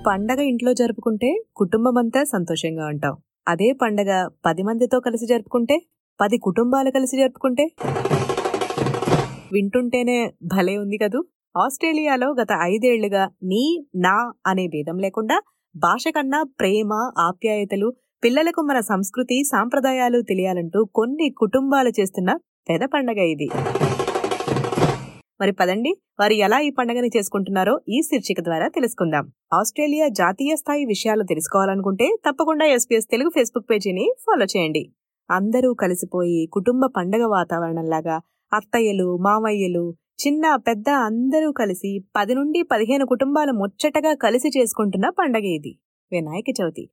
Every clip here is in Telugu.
పండగ ఇంట్లో జరుపుకుంటే కుటుంబమంతా సంతోషంగా ఉంటాం అదే పండగ పది మందితో కలిసి జరుపుకుంటే పది కుటుంబాలు కలిసి జరుపుకుంటే వింటుంటేనే భలే ఉంది కదూ ఆస్ట్రేలియాలో గత ఐదేళ్లుగా నీ నా అనే భేదం లేకుండా భాష కన్నా ప్రేమ ఆప్యాయతలు పిల్లలకు మన సంస్కృతి సాంప్రదాయాలు తెలియాలంటూ కొన్ని కుటుంబాలు చేస్తున్న పెద పండగ ఇది మరి పదండి వారు ఎలా ఈ పండుగని చేసుకుంటున్నారో ఈ శీర్షిక ద్వారా తెలుసుకుందాం ఆస్ట్రేలియా జాతీయ స్థాయి విషయాలు తెలుసుకోవాలనుకుంటే తప్పకుండా ఎస్పీఎస్ తెలుగు ఫేస్బుక్ పేజీని ఫాలో చేయండి అందరూ కలిసిపోయి కుటుంబ పండగ వాతావరణంలాగా అత్తయ్యలు మామయ్యలు చిన్న పెద్ద అందరూ కలిసి పది నుండి పదిహేను కుటుంబాలు ముచ్చటగా కలిసి చేసుకుంటున్న పండగ ఇది వినాయక చవితి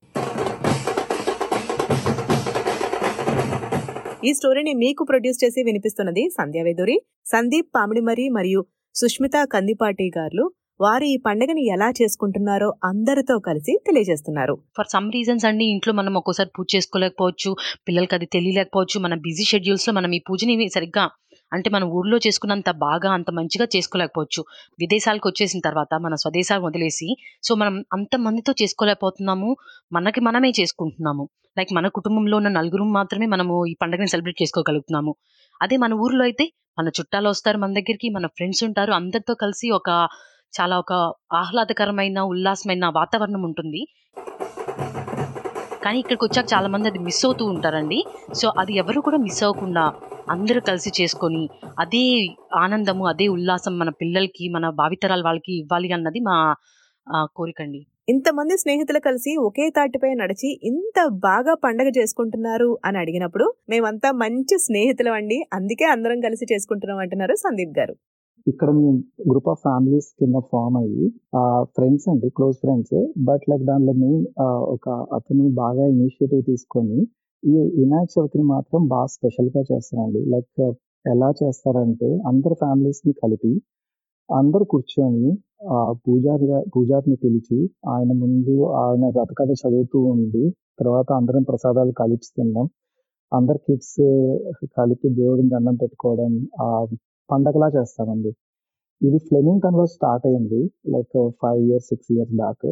ఈ స్టోరీని మీకు ప్రొడ్యూస్ చేసి వినిపిస్తున్నది సంధ్యావేదూరి సందీప్ పామిడిమరి మరియు సుష్మిత కందిపాటి గారు వారు ఈ పండుగని ఎలా చేసుకుంటున్నారో అందరితో కలిసి తెలియజేస్తున్నారు ఫర్ సమ్ రీజన్స్ అండి ఇంట్లో మనం ఒక్కోసారి పూజ చేసుకోలేకపోవచ్చు పిల్లలకి అది తెలియలేకపోవచ్చు మన బిజీ షెడ్యూల్స్ లో మనం ఈ పూజని సరిగ్గా అంటే మన ఊర్లో చేసుకున్నంత బాగా అంత మంచిగా చేసుకోలేకపోవచ్చు విదేశాలకు వచ్చేసిన తర్వాత మన స్వదేశాలు వదిలేసి సో మనం అంత మందితో చేసుకోలేకపోతున్నాము మనకి మనమే చేసుకుంటున్నాము లైక్ మన కుటుంబంలో ఉన్న నలుగురు మాత్రమే మనము ఈ పండుగని సెలబ్రేట్ చేసుకోగలుగుతున్నాము అదే మన ఊర్లో అయితే మన చుట్టాలు వస్తారు మన దగ్గరికి మన ఫ్రెండ్స్ ఉంటారు అందరితో కలిసి ఒక చాలా ఒక ఆహ్లాదకరమైన ఉల్లాసమైన వాతావరణం ఉంటుంది కానీ ఇక్కడికి వచ్చాక చాలా మంది అది మిస్ అవుతూ ఉంటారండి సో అది ఎవరు కూడా మిస్ అవ్వకుండా అందరూ కలిసి చేసుకొని అదే ఆనందము అదే ఉల్లాసం మన పిల్లలకి మన భావితరాల వాళ్ళకి ఇవ్వాలి అన్నది మా ఆ, కోరికండి ఇంతమంది స్నేహితులు కలిసి ఒకే తాటిపై నడిచి ఇంత బాగా పండగ చేసుకుంటున్నారు అని అడిగినప్పుడు మేమంతా మంచి స్నేహితులం అండి అందుకే అందరం కలిసి చేసుకుంటున్నాం అంటున్నారు సందీప్ గారు ఇక్కడ మేము గ్రూప్ ఆఫ్ ఫ్యామిలీస్ కింద ఫామ్ అయ్యి ఫ్రెండ్స్ అండి క్లోజ్ ఫ్రెండ్స్ బట్ లైక్ దాంట్లో మెయిన్ ఒక అతను బాగా ఇనిషియేటివ్ తీసుకొని ఈ వినాయక చవితిని మాత్రం బాగా స్పెషల్ గా చేస్తారండి లైక్ ఎలా చేస్తారంటే అందరు ఫ్యామిలీస్ ని కలిపి అందరు కూర్చొని ఆ పూజారి గా- పూజారిని పిలిచి ఆయన ముందు ఆయన రథకథ చదువుతూ ఉండి తర్వాత అందరం ప్రసాదాలు కలిపి తినడం అందరు కిడ్స్ కలిపి దేవుడిని దండం పెట్టుకోవడం ఆ పండగలా చేస్తామండి ఇది ఫ్లెమింగ్టన్ లో స్టార్ట్ అయింది like five years six years back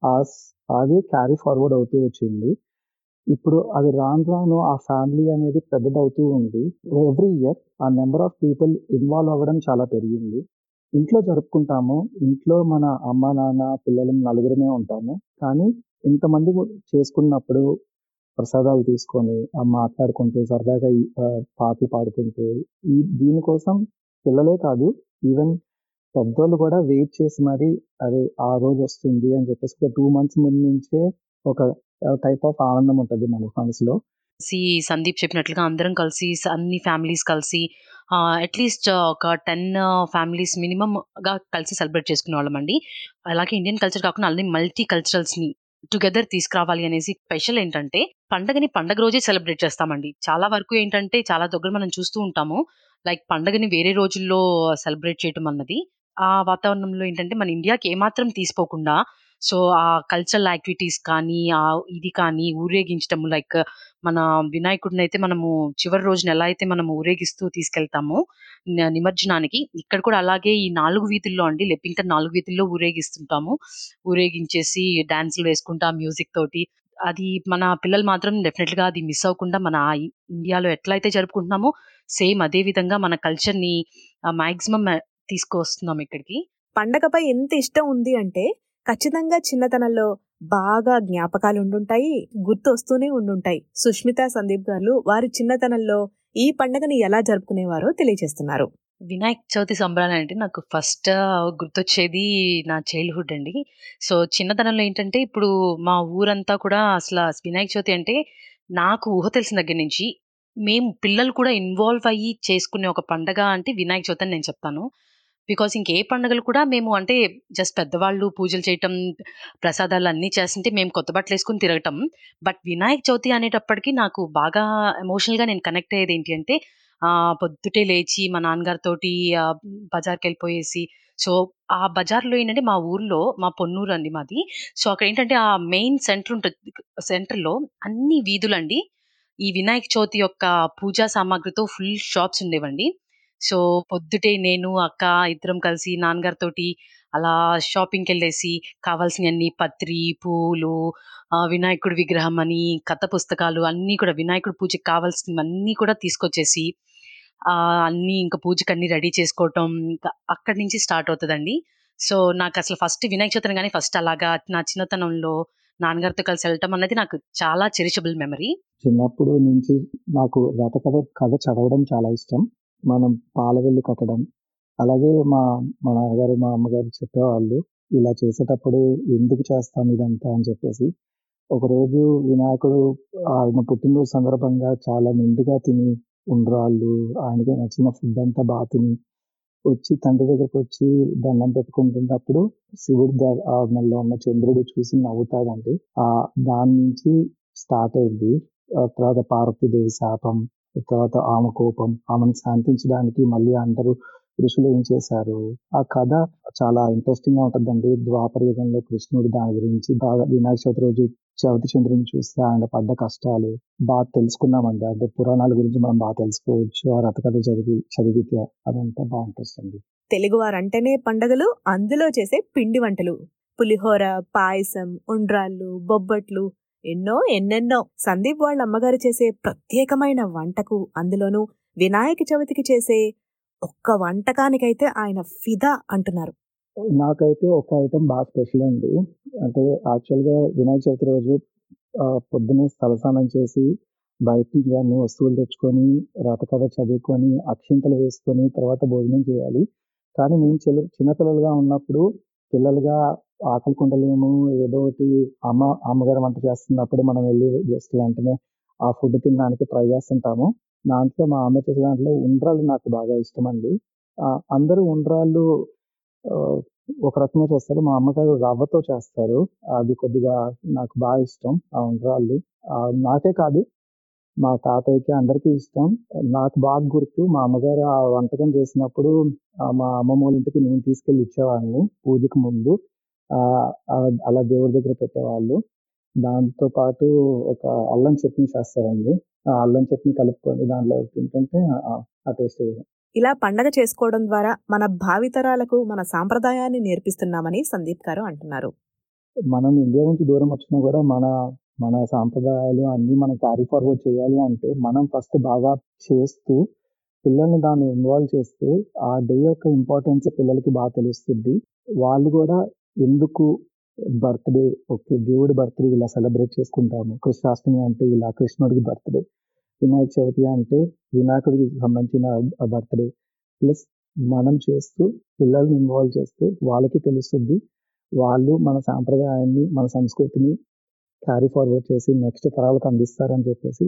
అది క్యారీ ఫార్వర్డ్ అవుతూ వచ్చింది ఇప్పుడు అది రాను రాను ఆ ఫ్యామిలీ అనేది పెద్దదవుతూ ఉంది ఎవ్రీ ఇయర్ ఆ నెంబర్ ఆఫ్ పీపుల్ ఇన్వాల్వ్ అవ్వడం చాలా పెరిగింది ఇంట్లో జరుపుకుంటాము ఇంట్లో మన అమ్మ నాన్న పిల్లలు నలుగురమే ఉంటాము కానీ ఇంతమంది చేసుకున్నప్పుడు ప్రసాదాలు తీసుకొని ఆ మాట్లాడుకుంటూ సరదాగా ఈ, ఆ, పాటలు పాడుకుంటూ ఈ దీనికోసం పిల్లలే కాదు ఈవెన్ పెద్దోళ్ళు కూడా వెయిట్ చేసి మరి అరే ఆ రోజు వస్తుంది అని చెప్పేసి ఒక టూ మంత్స్ ముందు నుంచే ఒక టైప్ ఆఫ్ ఆనందం ఉంటుంది మన మనసులో సి సందీప్ చెప్పినట్లుగా అందరం కలిసి స- అన్ని ఫ్యామిలీస్ కలిసి అట్లీస్ట్ ఒక టెన్ ఫ్యామిలీస్ మినిమం గా కలిసి సెలబ్రేట్ చేసుకునే వాళ్ళం అండి అలాగే ఇండియన్ కల్చర్ కాకుండా అన్ని మల్టీ కల్చరల్స్ ని టుగెదర్ తీసుకురావాలి అనేసి స్పెషల్ ఏంటంటే పండగని పండగ రోజే సెలబ్రేట్ చేస్తామండి చాలా వరకు ఏంటంటే చాలా దగ్గర మనం చూస్తూ ఉంటాము లైక్ పండగని వేరే రోజుల్లో సెలబ్రేట్ చేయటం అన్నది ఆ వాతావరణంలో ఏంటంటే మన ఇండియాకి ఏమాత్రం తీసిపోకుండా సో ఆ కల్చరల్ యాక్టివిటీస్ కానీ ఆ ఇది కానీ ఊరేగించటము లైక్ మన వినాయకుడిని అయితే మనము చివరి రోజున ఎలా అయితే మనం ఊరేగిస్తూ తీసుకెళ్తామో న- నిమజ్జనానికి ఇక్కడ కూడా అలాగే ఈ నాలుగు వీధుల్లో అండి లెప్పింగ్టన్ నాలుగు వీధుల్లో ఊరేగిస్తుంటాము ఊరేగించేసి డాన్సులు వేసుకుంటా మ్యూజిక్ తోటి అది మన పిల్లలు మాత్రం డెఫినెట్ గా అది మిస్ అవ్వకుండా మన ఇ- ఇండియాలో ఎట్లా అయితే జరుపుకుంటున్నామో సేమ్ అదే విధంగా మన కల్చర్ ని మాక్సిమం తీసుకొస్తున్నాం ఇక్కడికి పండగపై ఎంత ఇష్టం ఉంది అంటే ఖచ్చితంగా చిన్నతనంలో బాగా జ్ఞాపకాలు ఉండుంటాయి గుర్తు వస్తూనే ఉండుంటాయి సుష్మిత సందీప్ గారు వారి చిన్నతనంలో ఈ పండగని ఎలా జరుపుకునేవారో తెలియజేస్తున్నారు వినాయక చవితి సంబరాలు అంటే నాకు ఫస్ట్ గుర్తొచ్చేది నా చైల్డ్హుడ్ అండి సో చిన్నతనంలో ఏంటంటే ఇప్పుడు మా ఊరంతా కూడా అసలు వినాయక చవితి అంటే నాకు ఊహ తెలిసిన దగ్గర నుంచి మేము పిల్లలు కూడా ఇన్వాల్వ్ అయ్యి చేసుకునే ఒక పండగ అంటే వినాయక చవితి అని నేను చెప్తాను బికాస్ ఇంకే పండుగలు కూడా మేము అంటే జస్ట్ పెద్దవాళ్ళు పూజలు చేయటం ప్రసాదాలు అన్నీ చేస్తుంటే మేము కొత్త బట్టలు వేసుకుని తిరగటం బట్ వినాయక చవితి అనేటప్పటికి నాకు బాగా ఎమోషనల్గా నేను కనెక్ట్ అయ్యేది ఏంటి అంటే ఆ పొద్దుటే లేచి మా నాన్నగారితోటి ఆ, బజార్కి వెళ్ళిపోయేసి సో ఆ బజార్లో ఏంటంటే మా ఊర్లో మా పొన్నూరు అండి మాది సో అక్కడ ఏంటంటే ఆ మెయిన్ సెంటర్ ఉంటుంది సెంటర్లో అన్ని వీధులండి ఈ వినాయక చవితి యొక్క పూజా సామాగ్రితో ఫుల్ షాప్స్ ఉండేవండి సో పొద్దుటే నేను అక్క ఇద్దరం కలిసి నాన్నగారితోటి అలా షాపింగ్‌కెళ్ళేసి కావాల్సినయన్నీ పత్రి, పువ్వులు, ఆహ్, వినాయకుడి విగ్రహం అని, కథ పుస్తకాలు అన్నీ కూడా వినాయకుడి పూజకి కావాల్సినవన్నీ కూడా తీసుకొచ్చేసి ఆహ్, అన్నీ ఇంక పూజకన్నీ రెడీ చేసుకోవటం ఇంక అక్కడి నుంచి స్టార్ట్ అవుతదండి. సో, నాకసలు ఫస్ట్ వినాయక చవితి అనగానే ఫస్ట్ అలాగా నా చిన్నతనంలో నాన్నగారితో కలిసి వెళ్ళటం అన్నది నాకు చాలా చెరిషబుల్ మెమరీ. చిన్నప్పుడు నుంచి నాకు రథ కథ కథ చదవడం చాలా ఇష్టం. మనం పాలవెల్లి కట్టడం. అలాగే మా మా నాన్నగారు, మా అమ్మగారు చెప్పేవాళ్ళు. ఇలా చేసేటప్పుడు ఎందుకు చేస్తాం ఇదంతా అని చెప్పేసి. ఒకరోజు వినాయకుడు ఆయన పుట్టినరోజు సందర్భంగా చాలా నిండుగా తిని ఉండ్రాళ్ళు, ఆయనకి నచ్చిన ఫుడ్ అంతా బా తిని వచ్చి తండ్రి దగ్గరకొచ్చి దండం పెట్టుకుంటున్నప్పుడు శివుడి ద ఆ మెడలో ఉన్న చంద్రుడు చూసి నవ్వుతాడండి. ఆహ్, దాని నుంచి స్టార్ట్ అయింది. ఆ తర్వాత పార్వతీదేవి శాపం, తర్వాత ఆమె కోపం, ఆమెను శాంతించడానికి మళ్ళీ అందరూ ఋషులు ఏం చేశారు. ఆ కథ చాలా ఇంట్రెస్టింగ్‌గా ఉంటదండి. ద్వాపర యుగంలో కృష్ణుడు దాని గురించి బాగా వినాయక చవితి రోజు చవితి చంద్రుడిని చూస్తే ఆయన పడ్డ కష్టాలు బాగా తెలుసుకున్నామండి. అంటే పురాణాల గురించి మనం బాగా తెలుసుకోవచ్చు. ఆ రథ కథ చదివి చదివితే అదంతా బా ఇంట్రెస్ట్ అండి. తెలుగువారంటేనే పండగలు, అందులో చేసే పిండి వంటలు. పులిహోర, పాయసం, ఉండ్రాళ్ళు, బొబ్బట్లు ఎన్నో ఎన్నెన్నో. సందీప్ వాళ్ళ అమ్మగారు చేసే ప్రత్యేకమైన వంటకు అందులోనూ వినాయక చవితికి చేసే ఒక్క వంటకానికైతే ఆయన ఫిదా అంటున్నారు. నాకైతే ఒక ఐటెమ్ బా స్పెషల్ అండి. అంటే యాక్చువల్‌గా వినాయక చవితి రోజు ఆహ్, పొద్దున్నే తలస్నానం చేసి బయట నుంచి అన్ని వస్తువులు తెచ్చుకొని, రథ కథ చదువుకొని, అక్షింతలు వేసుకొని తర్వాత భోజనం చేయాలి. కానీ మేము చిన్న చిన్న పిల్లలుగా ఉన్నప్పుడు పిల్లలుగా ఆకలికి ఉండలేము. ఏదో ఒకటి అమ్మ అమ్మగారు వంట చేస్తున్నప్పుడు మనం వెళ్లి జస్ట్ వెంటనే ఆ ఫుడ్ తినడానికి ట్రై చేస్తుంటాము. దాంట్లో మా అమ్మ చేసే దాంట్లో ఉండ్రాళ్ళు నాకు బాగా ఇష్టమండి. ఆహ్, అందరూ ఉండ్రాళ్ళు ఆహ్, ఒక రకంగా చేస్తారు. మా అమ్మగారు రవ్వతో చేస్తారు. అది కొద్దిగా నాకు బా ఇష్టం ఆ ఉండ్రాళ్ళు. ఆహ్, నాకే కాదు మా తాతయ్యకి అందరికీ ఇష్టం. నాకు బాగా గుర్తు మా అమ్మగారు ఆ వంటకం చేసినప్పుడు ఆహ్, మా అమ్మమ్మ వాళ్ళ ఇంటికి నేను తీసుకెళ్ళి ఇచ్చేవాడిని పూజకి ముందు. ఆహ్, ఆహ్, అలా దేవుడి దగ్గర పెట్టేవాళ్ళు. దాంతో పాటు ఒక అల్లం చట్నీ చేస్తారండి. ఆ అల్లం చట్నీ కలుపుకొని దాంట్లో తింటుంటే ఆహ్, ఆ టేస్టే వేరు. ఇలా పండగ చేసుకోవడం ద్వారా మన భావితరాలకు మన సాంప్రదాయాన్ని నేర్పిస్తున్నామని సందీప్ గారు అంటున్నారు. మనం ఇండియా నుంచి దూరం వచ్చినా కూడా మన మన సాంప్రదాయాలు అన్నీ మనం క్యారీ ఫార్వర్డ్ చేయాలి అంటే మనం ఫస్ట్ బాగా చేస్తూ పిల్లల్ని దాన్ని ఇన్వాల్వ్ చేస్తే ఆ డే యొక్క ఇంపార్టెన్స్ పిల్లలకి బాగా తెలుస్తుంది. వాళ్ళు కూడా ఎందుకు బర్త్‌డే ఓకే. దేవుడి బర్త్‌డే ఇలా సెలబ్రేట్ చేసుకుంటాము. కృష్ణాష్టమి అంటే ఇలా కృష్ణుడికి బర్త్‌డే. వినాయక చవితి అంటే వినాయకుడికి సంబంధించిన ఆహ్, బర్త్‌డే. ప్లస్ మనం చేస్తూ పిల్లల్ని ఇన్వాల్వ్ చేస్తే వాళ్ళకి తెలుస్తుంది. వాళ్ళు మన సాంప్రదాయాన్ని, మన సంస్కృతిని క్యారీ ఫార్వర్డ్ చేసి నెక్స్ట్ తరాలకు అందిస్తారని చెప్పేసి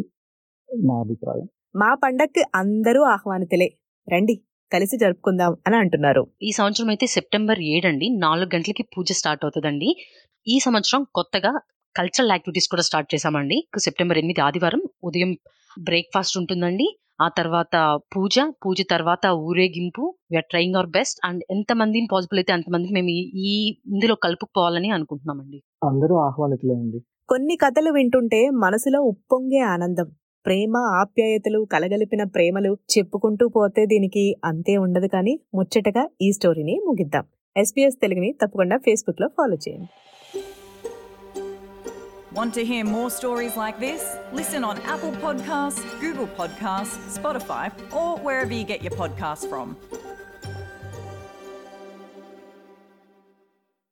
నా అభిప్రాయం. మా పండక్కి అందరూ ఆహ్వానితులే. రండి కలిసి జరుపుకుందాం అని అంటున్నారు. ఈ సంవత్సరం అయితే సెప్టెంబర్ 7 అండి. 4 గంటలకి పూజ స్టార్ట్ అవుతదండి. ఈ సంవత్సరం కొత్తగా కల్చరల్ యాక్టివిటీస్ కూడా స్టార్ట్ చేశామండి. సెప్టెంబర్ 8 ఆదివారం ఉదయం బ్రేక్‌ఫాస్ట్ ఉంటుందండి. ఆ తర్వాత పూజ, పూజ తర్వాత ఊరేగింపు. We are trying our best and ఎంతమందిని పాసిబుల్ అయితే అంతమందికి మేము ఈ ఈ ఇందులో కలుపుకుపోవాలని అనుకుంటున్నామండి. అందరూ ఆహ్వానితులే అండి. కొన్ని కథలు వింటుంటే మనసులో ఉప్పొంగే ఆనందం. ప్రేమ, ఆప్యాయతలు కలగలిపిన ప్రేమలు చెప్పుకుంటూ పోతే దీనికి అంతే ఉండదు కానీ ముచ్చటగా ఈ స్టోరీని ముగిద్దాం. ఎస్‌బీఎస్ తెలుగుని తప్పకుండా ఫేస్‌బుక్‌లో ఫాలో చేయండి. Want to hear more stories like this? Listen on Apple Podcasts, Google Podcasts, Spotify, or wherever you get your podcasts from.